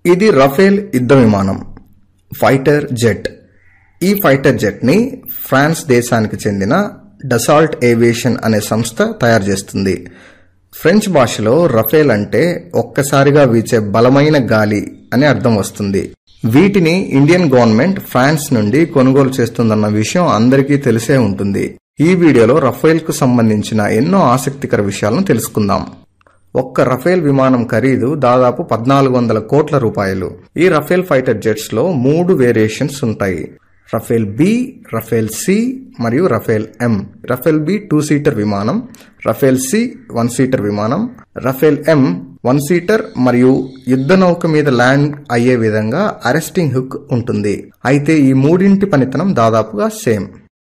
ఇది రఫేల్ యుద్ధ విమానం ఫైటర్ జెట్ ఈ ఫైటర్ జెట్ ని ఫ్రాన్స్ దేశానికి చెందిన డసాల్ట్ ఏవియేషన్ అనే సంస్థ తయారు చేస్తుంది ఫ్రెంచ్ భాషలో రఫేల్ అంటే ఒక్కసారిగా వీచే బలమైన గాలి అని అర్థం వస్తుంది వీటిని ఇండియన్ గవర్నమెంట్ ఫ్రాన్స్ నుండి కొనుగోలు చేస్తుందన్న విషయం అందరికీ తెలిసే ఉంటుంది ఈ వీడియోలో రఫేల్ కు సంబంధించిన ఎన్నో ఆసక్తికర విషయాలను తెలుసుకుందాం ఒక్క రఫేల్ విమానం ఖరీదు దాదాపు పద్నాలుగు వందల కోట్ల రూపాయలు ఈ రఫేల్ ఫైటర్ జెట్స్ లో మూడు వేరియేషన్స్ ఉంటాయి రఫేల్ బి రఫేల్ సి మరియు Rafale M Rafale B two seater విమానం రఫేల్ సి వన్ సీటర్ విమానం రఫేల్ ఎం వన్ సీటర్ మరియు యుద్ధ నౌక మీద ల్యాండ్ అయ్యే విధంగా అరెస్టింగ్ హుక్ ఉంటుంది అయితే ఈ మూడింటి పనితనం దాదాపుగా సేమ్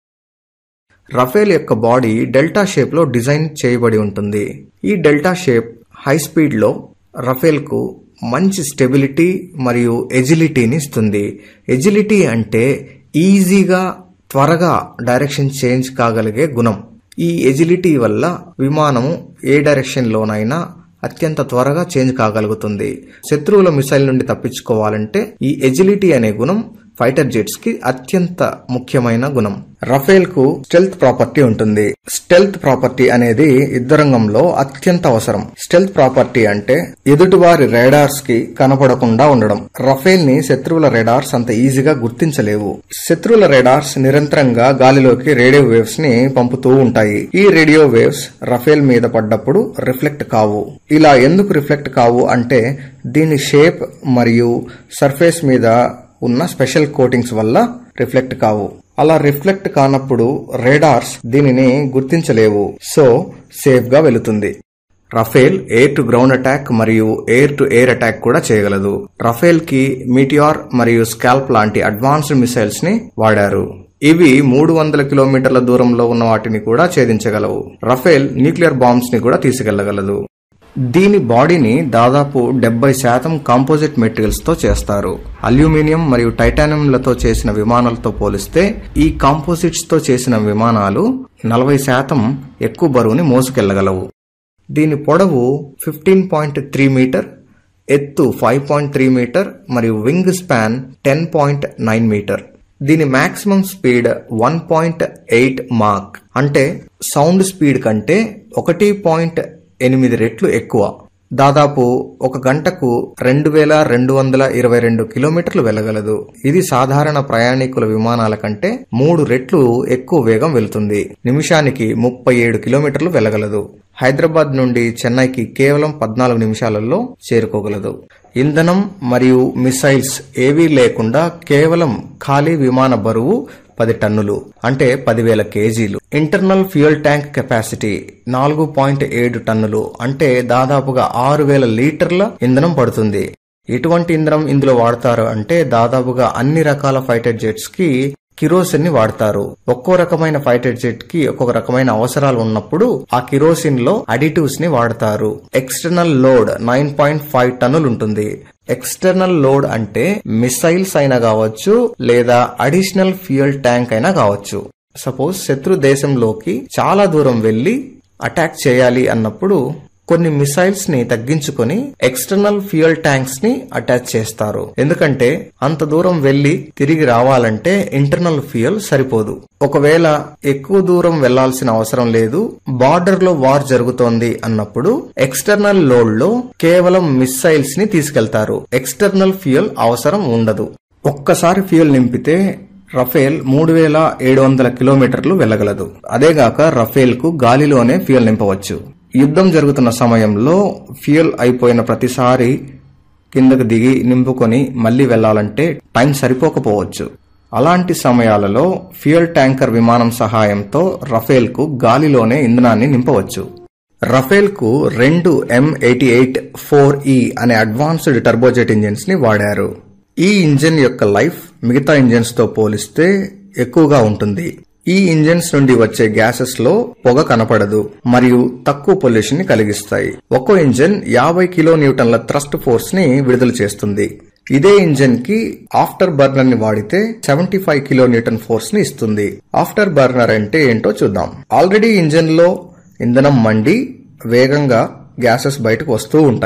రఫేల్ యొక్క బాడీ డెల్టా షేప్ లో డిజైన్ చేయబడి ఉంటుంది ఈ డెల్టా షేప్ హై స్పీడ్ లో రఫేల్ కు మంచి స్టెబిలిటీ మరియు ఎజిలిటీని ఇస్తుంది ఎజిలిటీ అంటే ఈజీగా త్వరగా డైరెక్షన్ చేంజ్ కాగలిగే గుణం ఈ ఎజిలిటీ వల్ల విమానము ఏ డైరెక్షన్ లోనైనా అత్యంత త్వరగా చేంజ్ కాగలుగుతుంది శత్రువుల మిసైల్ నుండి తప్పించుకోవాలంటే ఈ ఎజిలిటీ అనే గుణం ఫైటర్ జెట్స్ కి అత్యంత ముఖ్యమైన గుణం రఫేల్ కు స్టెల్త్ ప్రాపర్టీ ఉంటుంది స్టెల్త్ ప్రాపర్టీ అనేది యుద్ధరంగంలో అత్యంత అవసరం స్టెల్త్ ప్రాపర్టీ అంటే ఎదుటివారి రేడార్స్ కి కనపడకుండా ఉండడం రఫేల్ ని శత్రువుల రేడార్స్ అంత ఈజీగా గుర్తించలేవు శత్రువుల రేడార్స్ నిరంతరంగా గాలిలోకి రేడియో వేవ్స్ ని పంపుతూ ఉంటాయి ఈ రేడియో వేవ్స్ రఫేల్ మీద పడ్డప్పుడు రిఫ్లెక్ట్ కావు ఇలా ఎందుకు రిఫ్లెక్ట్ కావు అంటే దీని షేప్ మరియు సర్ఫేస్ మీద ఉన్న స్పెషల్ కోటింగ్స్ వల్ల రిఫ్లెక్ట్ కావు అలా రిఫ్లెక్ట్ కానప్పుడు రేడార్స్ దీనిని గుర్తించలేవు సో సేఫ్ గా వెళుతుంది Rafale air to ground attack మరియు ఎయిర్ టు ఎయిర్ అటాక్ కూడా చేయగలదు రఫేల్ కి మీటియార్ మరియు స్కాల్ప్ లాంటి అడ్వాన్స్డ్ మిసైల్స్ ని వాడారు ఇవి మూడు వందల కిలోమీటర్ల దూరంలో ఉన్న వాటిని కూడా ఛేదించగలవు రఫేల్ న్యూక్లియర్ బాంబ్స్ ని కూడా తీసుకెళ్లగలదు దీని బాడీని దాదాపు డెబ్బై శాతం కాంపోజిట్ మెటీరియల్స్ తో చేస్తారు అల్యూమినియం మరియు టైటానియంలతో చేసిన విమానాలతో పోలిస్తే ఈ కాంపోజిట్స్ తో చేసిన విమానాలు నలభై శాతం ఎక్కువ బరువుని మోసుకెళ్లగలవు దీని పొడవు ఫిఫ్టీన్ పాయింట్ త్రీ మీటర్ ఎత్తు ఫైవ్ పాయింట్ త్రీ మీటర్ మరియు wing span ten point nine metre దీని maximum speed one point eight మార్క్ అంటే సౌండ్ స్పీడ్ కంటే ఒకటి పాయింట్ ఎనిమిది రెట్లు ఎక్కువ దాదాపు ఒక గంటకు రెండు వేల రెండు వందల ఇరవై రెండు కిలోమీటర్లు వెళ్ళగలదు ఇది సాధారణ ప్రయాణికుల విమానాల కంటే మూడు రెట్లు ఎక్కువ వేగం వెళ్తుంది నిమిషానికి ముప్పై ఏడు కిలోమీటర్లు వెళ్ళగలదు హైదరాబాద్ నుండి చెన్నైకి కేవలం పద్నాలుగు నిమిషాలలో చేరుకోగలదు ఇంధనం మరియు మిసైల్స్ ఏవీ లేకుండా కేవలం ఖాళీ విమాన బరువు పది టన్నులు అంటే పదివేల కేజీలు ఇంటర్నల్ ఫ్యూయల్ ట్యాంక్ కెపాసిటీ నాలుగు పాయింట్ ఏడు టన్నులు అంటే దాదాపుగా ఆరు వేల లీటర్ల ఇంధనం పడుతుంది ఎటువంటి ఇంధనం ఇందులో వాడతారు అంటే దాదాపుగా అన్ని రకాల ఫైటర్ జెట్స్ కి కిరోసిన్ ని వాడతారు ఒక్కో రకమైన ఫైటర్ జెట్ కి ఒక్కొక్క రకమైన అవసరాలు ఉన్నప్పుడు ఆ కిరోసిన్ లో అడిటివ్స్ ని వాడతారు external load nine point five టన్నులు ఉంటుంది ఎక్స్టర్నల్ లోడ్ అంటే మిసైల్స్ అయినా కావచ్చు లేదా అడిషనల్ ఫ్యూయల్ ట్యాంక్ అయినా కావచ్చు సపోజ్ శత్రు దేశంలోకి చాలా దూరం వెళ్లి అటాక్ చేయాలి అన్నప్పుడు కొన్ని మిసైల్స్ ని తగ్గించుకొని ఎక్స్టర్నల్ ఫ్యూయల్ ట్యాంక్స్ ని అటాచ్ చేస్తారు ఎందుకంటే అంత దూరం వెళ్లి తిరిగి రావాలంటే ఇంటర్నల్ ఫ్యూయల్ సరిపోదు ఒకవేళ ఎక్కువ దూరం వెళ్లాల్సిన అవసరం లేదు బార్డర్ లో వార్ జరుగుతోంది అన్నప్పుడు ఎక్స్టర్నల్ లోడ్ లో కేవలం మిసైల్స్ ని తీసుకెళ్తారు ఎక్స్టర్నల్ ఫ్యూయల్ అవసరం ఉండదు ఒక్కసారి ఫ్యూయల్ నింపితే రఫేల్ మూడు వేల ఏడు వందల కిలోమీటర్లు వెళ్లగలదు అదేగాక రఫేల్ కు గాలిలోనే ఫ్యూయల్ నింపవచ్చు యుద్ధం జరుగుతున్న సమయంలో ఫ్యూయల్ అయిపోయిన ప్రతిసారి కిందకు దిగి నింపుకొని మళ్లీ వెళ్లాలంటే టైం సరిపోకపోవచ్చు అలాంటి సమయాలలో ఫ్యూయల్ ట్యాంకర్ విమానం సహాయంతో రఫేల్ కు గాలిలోనే ఇంధనాన్ని నింపవచ్చు రఫేల్ కు రెండు ఎం ఎయిటీ ఎయిట్ ఫోర్ ఈ అనే అడ్వాన్స్డ్ టర్బోజెట్ ఇంజిన్స్ ని వాడారు ఈ ఇంజిన్ యొక్క లైఫ్ మిగతా ఇంజిన్స్ తో పోలిస్తే ఎక్కువగా ఉంటుంది ఈ ఇంజిన్స్ నుండి వచ్చే గ్యాసెస్ లో పొగ కనపడదు మరియు తక్కువ పొల్యూషన్ ని కలిగిస్తాయి ఒక్కో ఇంజిన్ యాభై కిలో న్యూటన్ల థ్రస్ట్ ఫోర్స్ ని విడుదల చేస్తుంది ఇదే ఇంజిన్ కి ఆఫ్టర్ బర్నర్ ని వాడితే seventy five kilo newton force ని ఇస్తుంది ఆఫ్టర్ బర్నర్ అంటే ఏంటో చూద్దాం ఆల్రెడీ ఇంజిన్ లో ఇంధనం మండి వేగంగా గ్యాసెస్ బయటకు వస్తూ ఉంటాయి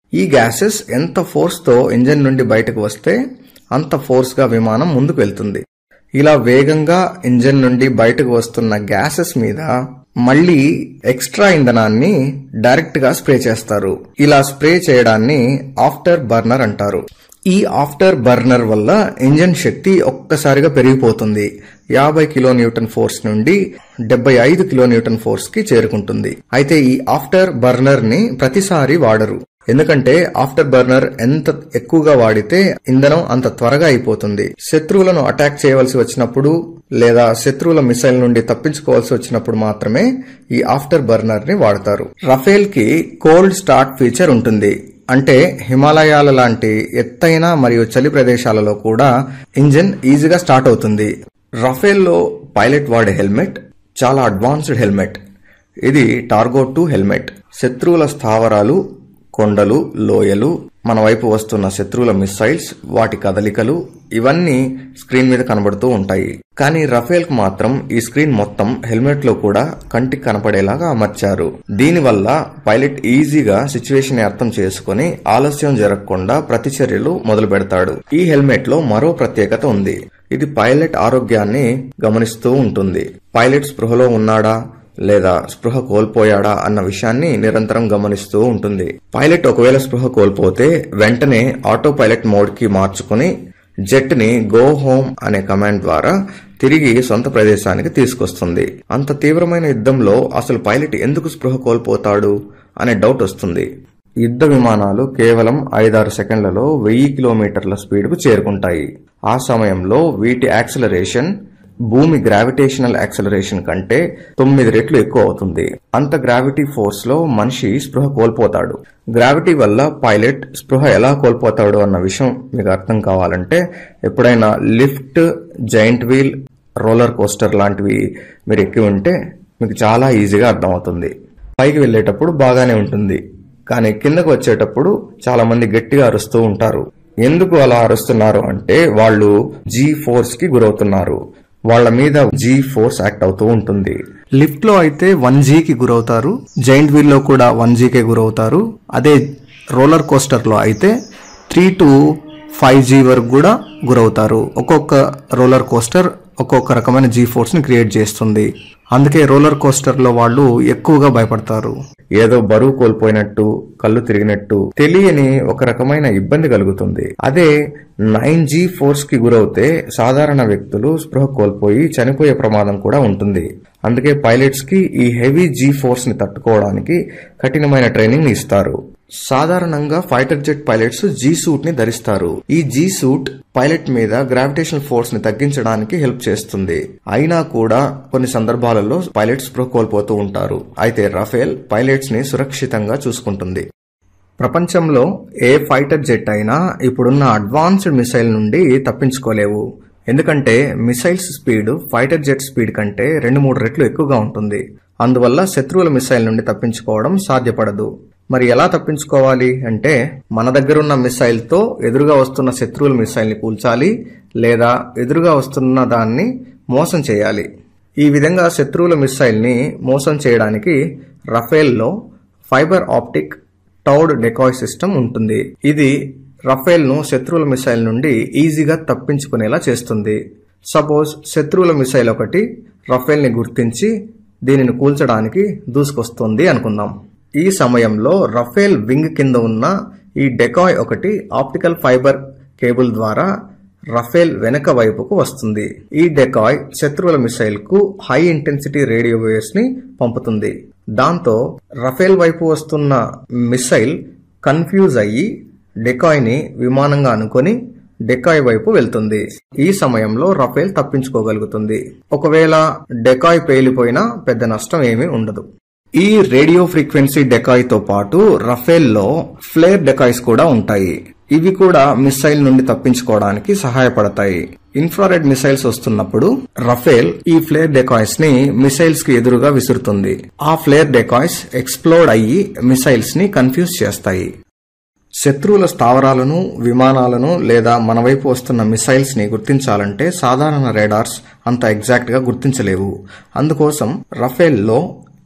ఈ గ్యాసెస్ ఎంత ఫోర్స్ తో ఇంజన్ నుండి బయటకు వస్తే అంత ఫోర్స్ గా విమానం ముందుకు వెళ్తుంది ఇలా వేగంగా ఇంజన్ నుండి బయటకు వస్తున్న గ్యాసెస్ మీద మళ్ళీ ఎక్స్ట్రా ఇంధనాన్ని డైరెక్ట్ గా స్ప్రే చేస్తారు ఇలా స్ప్రే చేయడాన్ని ఆఫ్టర్ బర్నర్ అంటారు ఈ ఆఫ్టర్ బర్నర్ వల్ల ఇంజన్ శక్తి ఒక్కసారిగా పెరిగిపోతుంది యాభై కిలో న్యూటన్ ఫోర్స్ నుండి డెబ్బై ఐదు కిలో న్యూటన్ ఫోర్స్ కి చేరుకుంటుంది అయితే ఈ ఆఫ్టర్ బర్నర్ ని ప్రతిసారి వాడరు ఎందుకంటే ఆఫ్టర్ బర్నర్ ఎంత ఎక్కువగా వాడితే ఇంధనం అంత త్వరగా అయిపోతుంది శత్రువులను అటాక్ చేయవలసి వచ్చినప్పుడు లేదా శత్రువుల మిసైల్ నుండి తప్పించుకోవాల్సి వచ్చినప్పుడు మాత్రమే ఈ ఆఫ్టర్ బర్నర్ ని వాడతారు రఫేల్ కి కోల్డ్ స్టార్ట్ ఫీచర్ ఉంటుంది అంటే హిమాలయాల లాంటి ఎత్తైన మరియు చలి ప్రదేశాలలో కూడా ఇంజిన్ ఈజీగా స్టార్ట్ అవుతుంది రఫేల్లో పైలట్ వాడే హెల్మెట్ చాలా అడ్వాన్స్డ్ హెల్మెట్ ఇది టార్గో టూ హెల్మెట్ శత్రువుల స్థావరాలు కొండలు లోయలు మన వైపు వస్తున్న శత్రువుల మిస్సైల్స్ వాటి కదలికలు ఇవన్నీ స్క్రీన్ మీద కనబడుతూ ఉంటాయి కానీ రఫేల్ కు మాత్రం ఈ స్క్రీన్ మొత్తం హెల్మెట్ లో కూడా కంటికి కనపడేలాగా అమర్చారు దీనివల్ల పైలట్ ఈజీగా సిచ్యువేషన్ అర్థం చేసుకుని ఆలస్యం జరగకుండా ప్రతిచర్యలు మొదలు పెడతాడు ఈ హెల్మెట్ లో మరో ప్రత్యేకత ఉంది ఇది పైలట్ ఆరోగ్యాన్ని గమనిస్తూ ఉంటుంది పైలట్ స్పృహలో ఉన్నాడా లేదా స్పృహ కోల్పోయాడా అన్న విషయాన్ని నిరంతరం గమనిస్తూ ఉంటుంది పైలట్ ఒకవేళ స్పృహ కోల్పోతే వెంటనే ఆటో పైలట్ మోడ్ కి మార్చుకుని జెట్ ని గో హోమ్ అనే కమాండ్ ద్వారా తిరిగి సొంత ప్రదేశానికి తీసుకొస్తుంది అంత తీవ్రమైన యుద్ధంలో అసలు పైలట్ ఎందుకు స్పృహ కోల్పోతాడు అనే డౌట్ వస్తుంది యుద్ధ విమానాలు కేవలం ఐదారు సెకండ్లలో వెయ్యి కిలోమీటర్ల స్పీడ్కు చేరుకుంటాయి ఆ సమయంలో వీటి యాక్సిలరేషన్ భూమి గ్రావిటేషనల్ యాక్సలరేషన్ కంటే తొమ్మిది రెట్లు ఎక్కువ అవుతుంది అంత గ్రావిటీ ఫోర్స్ లో మనిషి స్పృహ కోల్పోతాడు గ్రావిటీ వల్ల పైలట్ స్పృహ ఎలా కోల్పోతాడు అన్న విషయం మీకు అర్థం కావాలంటే ఎప్పుడైనా lift giant wheel roller coaster లాంటివి మీరు ఎక్కి ఉంటే మీకు చాలా ఈజీగా అర్థమవుతుంది పైకి వెళ్ళేటప్పుడు బాగానే ఉంటుంది కానీ కిందకు వచ్చేటప్పుడు చాలా మంది గట్టిగా అరుస్తూ ఉంటారు ఎందుకు అలా అరుస్తున్నారు అంటే వాళ్ళు జీ ఫోర్స్ కి గురవుతున్నారు వాళ్ళ మీద జీ ఫోర్స్ యాక్ట్ అవుతూ ఉంటుంది లిఫ్ట్ లో అయితే వన్ కి గురవుతారు జైంట్ వీల్ లో కూడా వన్ కే గురవుతారు అదే రోలర్ కోస్టర్ లో అయితే త్రీ టు ఫైవ్ జీ వరకు కూడా గురవుతారు ఒక్కొక్క రోలర్ కోస్టర్ ఒక్కొక్క రకమైన జీ ఫోర్స్ ని క్రియేట్ చేస్తుంది అందుకే రోలర్ కోస్టర్ లో వాళ్ళు ఎక్కువగా భయపడతారు ఏదో బరువు కోల్పోయినట్టు కళ్ళు తిరిగినట్టు తెలియని ఒక రకమైన ఇబ్బంది కలుగుతుంది అదే నైన్ జీ ఫోర్స్ కి గురవుతే సాధారణ వ్యక్తులు స్పృహ కోల్పోయి చనిపోయే ప్రమాదం కూడా ఉంటుంది అందుకే పైలట్స్ కి ఈ హెవీ జీ ఫోర్స్ ని తట్టుకోవడానికి కఠినమైన ట్రైనింగ్ ఇస్తారు సాధారణంగా fighter jet pilots G suit ని ధరిస్తారు ఈ జీ సూట్ పైలట్ మీద గ్రావిటేషనల్ ఫోర్స్ ని తగ్గించడానికి హెల్ప్ చేస్తుంది అయినా కూడా కొన్ని సందర్భాలలో పైలట్స్ స్పృహ కోల్పోతూ ఉంటారు అయితే రఫేల్ పైలట్స్ ని సురక్షితంగా చూసుకుంటుంది ప్రపంచంలో ఏ ఫైటర్ జెట్ అయినా ఇప్పుడున్న అడ్వాన్స్డ్ మిసైల్ నుండి తప్పించుకోలేవు ఎందుకంటే missiles speed fighter jet speed కంటే రెండు మూడు రెట్లు ఎక్కువగా ఉంటుంది అందువల్ల శత్రువుల మిసైల్ నుండి తప్పించుకోవడం సాధ్యపడదు మరి ఎలా తప్పించుకోవాలి అంటే మన దగ్గరున్న మిసైల్ తో ఎదురుగా వస్తున్న శత్రువుల మిసైల్ ని కూల్చాలి లేదా ఎదురుగా వస్తున్న దాన్ని మోసం చేయాలి ఈ విధంగా శత్రువుల మిసైల్ ని మోసం చేయడానికి రఫేల్లో fibre optic towed decoy system ఉంటుంది ఇది రఫేల్ ను శత్రువుల మిసైల్ నుండి ఈజీగా తప్పించుకునేలా చేస్తుంది సపోజ్ శత్రువుల మిసైల్ ఒకటి రఫేల్ ని గుర్తించి దీనిని కూల్చడానికి దూసుకొస్తుంది అనుకుందాం ఈ సమయంలో రఫేల్ వింగ్ కింద ఉన్న ఈ డెకాయ్ ఒకటి ఆప్టికల్ ఫైబర్ కేబుల్ ద్వారా రఫేల్ వెనక వైపుకు వస్తుంది ఈ డెకాయ్ శత్రువుల మిసైల్ కు హై ఇంటెన్సిటీ రేడియో వేవ్స్ ని పంపుతుంది దాంతో రఫేల్ వైపు వస్తున్న మిసైల్ కన్ఫ్యూజ్ అయ్యి డెకాయ్ ని విమానంగా అనుకొని డెకాయ్ వైపు వెళ్తుంది ఈ సమయంలో రఫేల్ తప్పించుకోగలుగుతుంది ఒకవేళ డెకాయ్ పేలిపోయినా పెద్ద నష్టం ఏమీ ఉండదు ఈ రేడియో ఫ్రీక్వెన్సీ డెకాయ్ తో పాటు రఫేల్ లో ఫ్లేర్ డెకాయ్స్ కూడా ఉంటాయి ఇవి కూడా మిసైల్ నుండి తప్పించుకోవడానికి సహాయపడతాయి ఇన్ఫ్రారెడ్ మిసైల్స్ వస్తున్నప్పుడు రఫేల్ ఈ ఫ్లేర్ డెకాయ్స్ ని మిసైల్స్ కి ఎదురుగా విసురుతుంది ఆ ఫ్లేర్ డెకాయ్స్ ఎక్స్ప్లోడ్ అయ్యి మిసైల్స్ ని కన్ఫ్యూజ్ చేస్తాయి శత్రువుల స్థావరాలను విమానాలను లేదా మన వైపు వస్తున్న మిసైల్స్ ని గుర్తించాలంటే సాధారణ రేడార్స్ అంత ఎగ్జాక్ట్ గా గుర్తించలేవు అందుకోసం రఫేల్ లో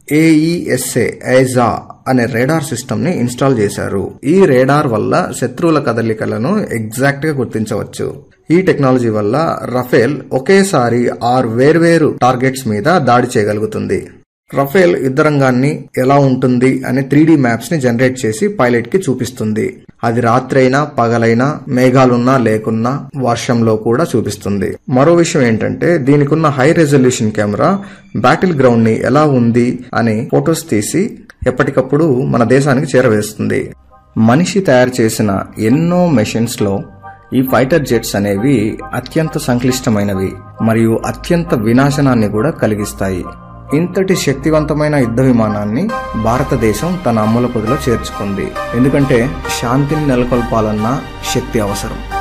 ఏఈఎస్ఏ ఐజా అనే రేడార్ సిస్టమ్ ని ఇన్స్టాల్ చేశారు ఈ రేడార్ వల్ల శత్రువుల కదలికలను ఎగ్జాక్ట్ గా గుర్తించవచ్చు ఈ టెక్నాలజీ వల్ల రఫేల్ ఒకేసారి ఆరు వేర్వేరు టార్గెట్స్ మీద దాడి చేయగలుగుతుంది రఫేల్ యుద్ధరంగాన్ని ఎలా ఉంటుంది అనే త్రీ మ్యాప్స్ ని జనరేట్ చేసి పైలట్ కి చూపిస్తుంది అది రాత్రైనా పగలైనా మేఘాలున్నా లేకున్నా వర్షంలో కూడా చూపిస్తుంది మరో విషయం ఏంటంటే దీనికున్న high resolution camera battle ground ని ఎలా ఉంది అని ఫొటోస్ తీసి ఎప్పటికప్పుడు మన దేశానికి చేరవేస్తుంది మనిషి తయారు చేసిన ఎన్నో మెషిన్స్ లో ఈ ఫైటర్ జెట్స్ అనేవి అత్యంత సంక్లిష్టమైనవి మరియు అత్యంత వినాశనాన్ని కూడా కలిగిస్తాయి ఇంతటి శక్తివంతమైన యుద్ధ విమానాన్ని భారతదేశం తన అమ్ముల పొదిలో చేర్చుకుంది ఎందుకంటే శాంతిని నెలకొల్పాలన్న శక్తి అవసరం